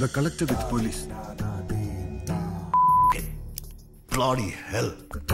the collector with police. Bloody hell.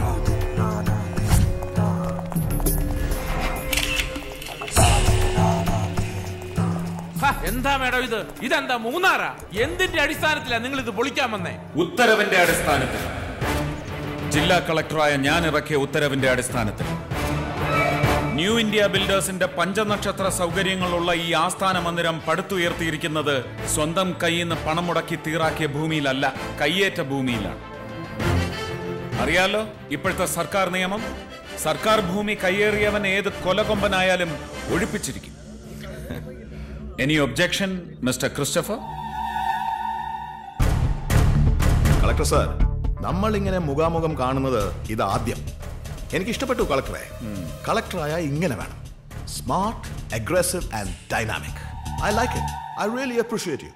ഹ, എന്താ madam ഇത് ഇതെന്താ മൂന്നാറാ എന്തിന്റെ അടിസ്ഥാനത്തിലാ നിങ്ങൾ ഇത് പൊളിക്കാൻ വന്നേ ഉത്തരവിന്റെ അടിസ്ഥാനത്തിൽ ജില്ലാ കളക്ടറായ ഞാൻ ഇറക്കിയ ഉത്തരവിന്റെ അടിസ്ഥാനത്തിൽ ന്യൂ ഇന്ത്യ ബിൽഡേഴ്സിന്റെ പഞ്ചനക്ഷത്ര സൗകര്യങ്ങളുള്ള ഈ ആസ്ഥാന മന്ദിരം പടുത്തുയർത്തിയിരിക്കുന്നത് സ്വന്തം കയ്യിൽ നിന്ന് പണം മുടക്കി തീറാക്കിയ ഭൂമിയിലല്ല കയ്യേറ്റ ഭൂമിയിലാണ് അറിയാലോ ഇപ്പോഴത്തെ സർക്കാർ നിയമം സർക്കാർ ഭൂമി കയ്യേറിയവൻ ഏത് കൊലകൊമ്പനായാലും ഒഴിപ്പിച്ചിരിക്കും any objection mister Christopher collector sir നമ്മൾ ഇങ്ങനെ മുഖാമുഖം കാണുന്നത് ഇത് ആദ്യം എനിക്ക് ഇഷ്ടപ്പെട്ടു കളക്ടറെ കളക്ടറായ ഇങ്ങനെ വേണം smart aggressive and dynamic I like it I really appreciate you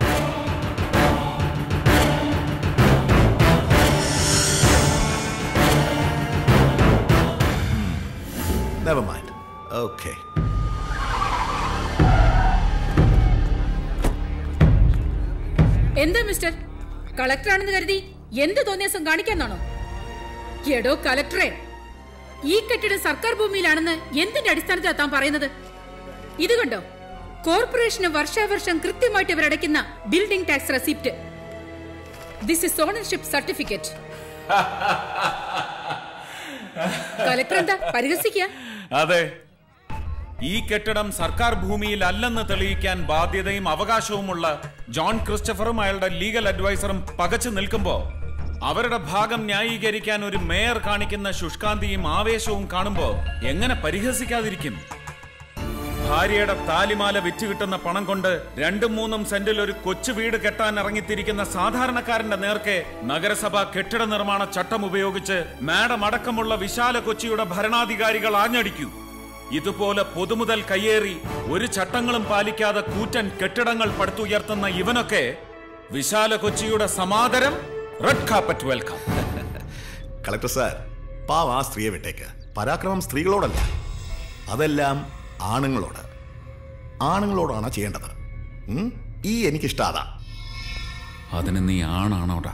never mind okay എന്താ മിസ്റ്റർ കളക്ടറാണെന്ന് കരുതി എന്ത് തോന്നിയാസം കാണിക്കാന്നാണോ എടോ കലക്ടറെ ഈ കെട്ടിടം സർക്കാർ ഭൂമിയിലാണെന്ന് എന്തിന്റെ അടിസ്ഥാനത്തിലാണ് താൻ പറയുന്നത് ഇത് കണ്ടോ കോർപ്പറേഷന് വർഷാവർഷം കൃത്യമായിട്ട് ഇവരടയ്ക്കുന്ന building tax receipt this is ownership certificate collector എന്താ പരിഹസിക്കുക അതെ ഈ കെട്ടിടം സർക്കാർ ഭൂമിയിൽ അല്ലെന്ന് തെളിയിക്കാൻ ബാധ്യതയും അവകാശവുമുള്ള ജോൺ ക്രിസ്റ്റഫറും അയാളുടെ ലീഗൽ അഡ്വൈസറും പകച്ചു നിൽക്കുമ്പോ അവരുടെ ഭാഗം ന്യായീകരിക്കാൻ ഒരു മേയർ കാണിക്കുന്ന ശുഷ്കാന്തിയും ആവേശവും കാണുമ്പോ എങ്ങനെ പരിഹസിക്കാതിരിക്കും ഭാര്യയുടെ താലിമാല വിറ്റ് കിട്ടുന്ന പണം കൊണ്ട് രണ്ടും മൂന്നും സെന്റിൽ ഒരു കൊച്ചു വീട് കെട്ടാൻ ഇറങ്ങിത്തിരിക്കുന്ന സാധാരണക്കാരന്റെ നേർക്കെ നഗരസഭ കെട്ടിട നിർമ്മാണ ചട്ടം ഉപയോഗിച്ച് മാഡം അടക്കമുള്ള വിശാല കൊച്ചിയുടെ ഭരണാധികാരികൾ ആഞ്ഞടിക്കൂ ഇതുപോലെ പൊതുമുതൽ കയ്യേറി ഒരു ചട്ടങ്ങളും പാലിക്കാതെ കൂറ്റൻ കെട്ടിടങ്ങൾ പടുത്തുയർത്തുന്ന ഇവനൊക്കെ വിശാല കൊച്ചിയുടെ സമാദരം red carpet welcome collector sir പാവ ആ സ്ത്രീയെ വിട്ടേക്ക് പരാക്രമം സ്ത്രീകളോടല്ല അതെല്ലാം ആണുങ്ങളോട് ആണുങ്ങളോടാണ് ചെയ്യേണ്ടത് ഉം? ഈ എനിക്കിഷ്ടാതാ അതിന് നീ ആണാണോടാ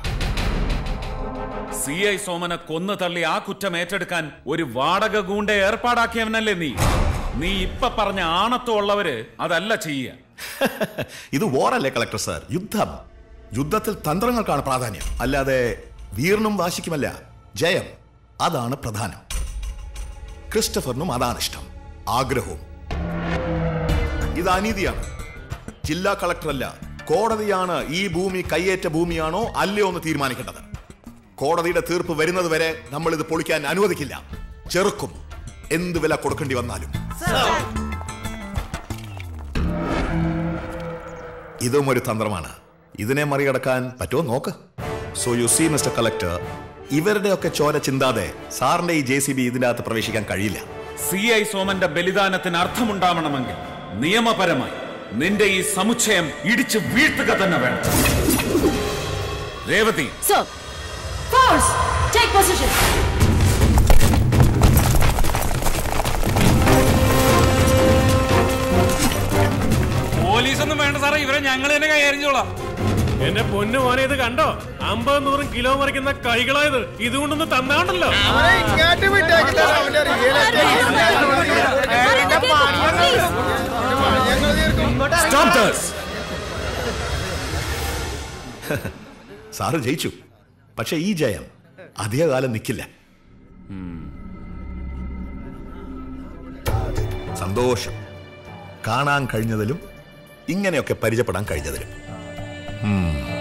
സി ഐ സോമനെ കൊന്നു തള്ളി ആ കുറ്റം ഏറ്റെടുക്കാൻ ഒരു വാടക ഗൂണ്ട ഏർപ്പാടാക്കിയവനല്ലേ നീ നീ ഇപ്പൊ പറഞ്ഞ ആണത്വമുള്ളവര് അതല്ല ചെയ്യുക ഇത് വോറല്ലേ കളക്ടർ സാർ യുദ്ധം യുദ്ധത്തിൽ തന്ത്രങ്ങൾക്കാണ് പ്രാധാന്യം അല്ലാതെ വീറിനും വാശിക്കുമല്ല ജയം അതാണ് പ്രധാനം ക്രിസ്റ്റഫറിനും അതാണ് ഇഷ്ടം ആഗ്രഹവും ഇത് അനീതിയാണ് ജില്ലാ കളക്ടറല്ല കോടതിയാണ് ഈ ഭൂമി കയ്യേറ്റ ഭൂമിയാണോ അല്ലയോ എന്ന് തീരുമാനിക്കേണ്ടത് കോടതിയുടെ തീർപ്പ് വരുന്നത് വരെ നമ്മൾ ഇത് പൊളിക്കാൻ അനുവദിക്കില്ല ചെറുക്കും എന്ത് വില കൊടുക്കേണ്ടി വന്നാലും ഇതും ഒരു തന്ത്രമാണ് ഇതിനെ മറികടക്കാൻ പറ്റുമോ നോക്ക് so you see mister collector ഇവരുടെയൊക്കെ ചോര ചിന്താതെ സാറിന്റെ ഈ ജെ സി ബി ഇതിനകത്ത് പ്രവേശിക്കാൻ കഴിയില്ല സി ഐ സോമന്റെ ബലിദാനത്തിന് അർത്ഥമുണ്ടാവണമെങ്കിൽ നിയമപരമായി നിന്റെ ഈ സമുച്ചയം ഇടിച്ചു വീഴ്ത്തുക തന്നെ വേണം Revathi Sir, force, take position. പോലീസൊന്നും വേണ്ട സാറേ ഇവരെ ഞങ്ങൾ തന്നെ കൈകാര്യം ചെയ്തോളാം എന്റെ പൊന്നു മോനെ ഇത് കണ്ടോ അമ്പത് നൂറും കിലോ മറിക്കുന്ന കൈകളായത് ഇതുകൊണ്ടൊന്ന് തന്നാണ്ടല്ലോ Stop this! സാറ് ജയിച്ചു പക്ഷെ ഈ ജയം അധികകാലം നിൽക്കില്ല സന്തോഷം കാണാൻ കഴിഞ്ഞതിലും ഇങ്ങനെയൊക്കെ പരിചയപ്പെടാൻ കഴിഞ്ഞതിലും ഉം.